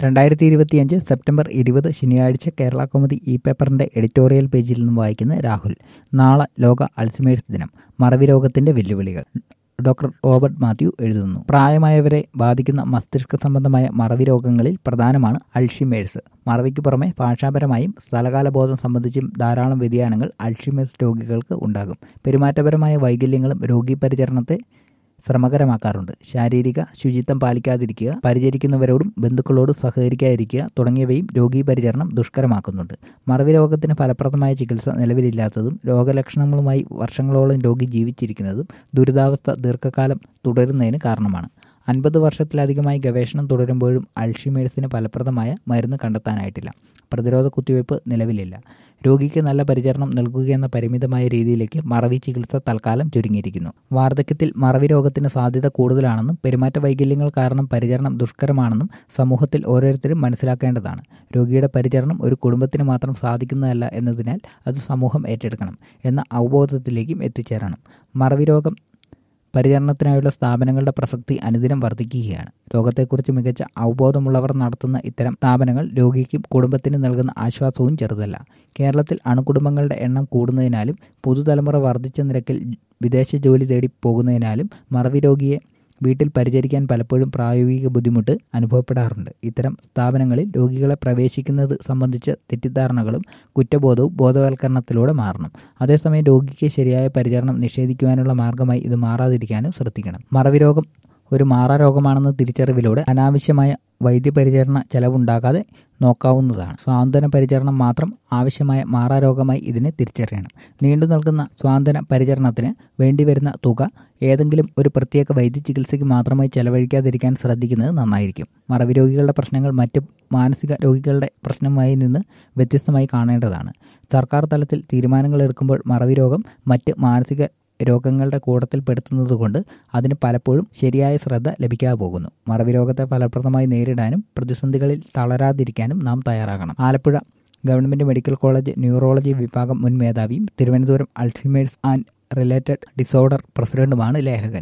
രണ്ടായിരത്തി ഇരുപത്തിയഞ്ച് സെപ്റ്റംബർ ഇരുപത് ശനിയാഴ്ച കേരള കൗമുദി ഇ പേപ്പറിന്റെ എഡിറ്റോറിയൽ പേജിൽ നിന്നും വായിക്കുന്ന രാഹുൽ നാളെ ലോക അൾസിമേഴ്സ് ദിനം മറവി രോഗത്തിന്റെ വെല്ലുവിളികൾ ഡോക്ടർ റോബർട്ട് മാത്യു എഴുതുന്നു പ്രായമായവരെ ബാധിക്കുന്ന മസ്തിഷ്ക സംബന്ധമായ മറവി രോഗങ്ങളിൽ പ്രധാനമാണ് അൾഷിമേഴ്സ് മറവിക്ക് പുറമെ ഭാഷാപരമായും സ്ഥലകാല ബോധം സംബന്ധിച്ചും ധാരാളം വ്യതിയാനങ്ങൾ അൾഷിമേഴ്സ് രോഗികൾക്ക് ഉണ്ടാകും പെരുമാറ്റപരമായ വൈകല്യങ്ങളും രോഗി പരിചരണത്തെ ശ്രമകരമാക്കാറുണ്ട് ശാരീരിക ശുചിത്വം പാലിക്കാതിരിക്കുക പരിചരിക്കുന്നവരോടും ബന്ധുക്കളോടും സഹകരിക്കാതിരിക്കുക തുടങ്ങിയവയും രോഗീ പരിചരണം ദുഷ്കരമാക്കുന്നുണ്ട് മറവി രോഗത്തിന് ഫലപ്രദമായ ചികിത്സ നിലവിലില്ലാത്തതും രോഗലക്ഷണങ്ങളുമായി വർഷങ്ങളോളം രോഗി ജീവിച്ചിരിക്കുന്നതും ദുരിതാവസ്ഥ ദീർഘകാലം തുടരുന്നതിന് കാരണമാണ് അൻപത് വർഷത്തിലധികമായി ഗവേഷണം തുടരുമ്പോഴും അൾഷിമേഴ്സിന് ഫലപ്രദമായ മരുന്ന് കണ്ടെത്താനായിട്ടില്ല പ്രതിരോധ കുത്തിവയ്പ് നിലവിലില്ല രോഗിക്ക് നല്ല പരിചരണം നൽകുകയെന്ന പരിമിതമായ രീതിയിലേക്ക് മറവി ചികിത്സ തൽക്കാലം ചുരുങ്ങിയിരിക്കുന്നു വാർദ്ധക്യത്തിൽ മറവി രോഗത്തിന് സാധ്യത കൂടുതലാണെന്നും പെരുമാറ്റ വൈകല്യങ്ങൾ കാരണം പരിചരണം ദുഷ്കരമാണെന്നും സമൂഹത്തിൽ ഓരോരുത്തരും മനസ്സിലാക്കേണ്ടതാണ് രോഗിയുടെ പരിചരണം ഒരു കുടുംബത്തിന് മാത്രം സാധിക്കുന്നതല്ല എന്നതിനാൽ അത് സമൂഹം ഏറ്റെടുക്കണം എന്ന അവബോധത്തിലേക്കും എത്തിച്ചേരണം മറവി രോഗം പരിചരണത്തിനായുള്ള സ്ഥാപനങ്ങളുടെ പ്രസക്തി അനുദിനം വർദ്ധിക്കുകയാണ് രോഗത്തെക്കുറിച്ച് മികച്ച അവബോധമുള്ളവർ നടത്തുന്ന ഇത്തരം സ്ഥാപനങ്ങൾ രോഗിക്കും കുടുംബത്തിനും നൽകുന്ന ആശ്വാസവും ചെറുതല്ല കേരളത്തിൽ അണുകുടുംബങ്ങളുടെ എണ്ണം കൂടുന്നതിനാലും പുതുതലമുറ വർദ്ധിച്ച നിരക്കിൽ വിദേശ ജോലി തേടി പോകുന്നതിനാലും മറവി രോഗിയെ വീട്ടിൽ പരിചരിക്കാൻ പലപ്പോഴും പ്രായോഗിക ബുദ്ധിമുട്ട് അനുഭവപ്പെടാറുണ്ട് ഇത്തരം സ്ഥാപനങ്ങളിൽ രോഗികളെ പ്രവേശിക്കുന്നത് സംബന്ധിച്ച തെറ്റിദ്ധാരണകളും കുറ്റബോധവും ബോധവൽക്കരണത്തിലൂടെ മാറണം അതേസമയം രോഗിക്ക് ശരിയായ പരിചരണം നിഷേധിക്കുവാനുള്ള മാർഗമായി ഇത് മാറാതിരിക്കാനും ശ്രദ്ധിക്കണം മറവി രോഗം ഒരു മാറാരോഗമാണെന്ന തിരിച്ചറിവിലൂടെ അനാവശ്യമായ വൈദ്യപരിചരണ ചെലവുണ്ടാകാതെ നോക്കാവുന്നതാണ് സ്വാന്തന പരിചരണം മാത്രം ആവശ്യമായ മാറാരോഗമായി ഇതിനെ തിരിച്ചറിയണം നീണ്ടു നിൽക്കുന്ന സ്വാന്തന പരിചരണത്തിന് വേണ്ടിവരുന്ന തുക ഏതെങ്കിലും ഒരു പ്രത്യേക വൈദ്യ ചികിത്സയ്ക്ക് മാത്രമായി ചെലവഴിക്കാതിരിക്കാൻ ശ്രദ്ധിക്കുന്നത് നന്നായിരിക്കും മറവി രോഗികളുടെ പ്രശ്നങ്ങൾ മറ്റ് മാനസിക രോഗികളുടെ പ്രശ്നമായി നിന്ന് വ്യത്യസ്തമായി കാണേണ്ടതാണ് സർക്കാർ തലത്തിൽ തീരുമാനങ്ങൾ എടുക്കുമ്പോൾ മറവി രോഗം മറ്റ് മാനസിക രോഗങ്ങളുടെ കൂട്ടത്തിൽപ്പെടുത്തുന്നതുകൊണ്ട് അതിന് പലപ്പോഴും ശരിയായ ശ്രദ്ധ ലഭിക്കാതെ പോകുന്നു മറവി രോഗത്തെ ഫലപ്രദമായി നേരിടാനും പ്രതിസന്ധികളിൽ തളരാതിരിക്കാനും നാം തയ്യാറാകണം Alappuzha government medical college neurology വിഭാഗം മുൻ മേധാവിയും Thiruvananthapuram Alzheimer's and related disorder പ്രസിഡന്റുമാണ് ലേഖകൻ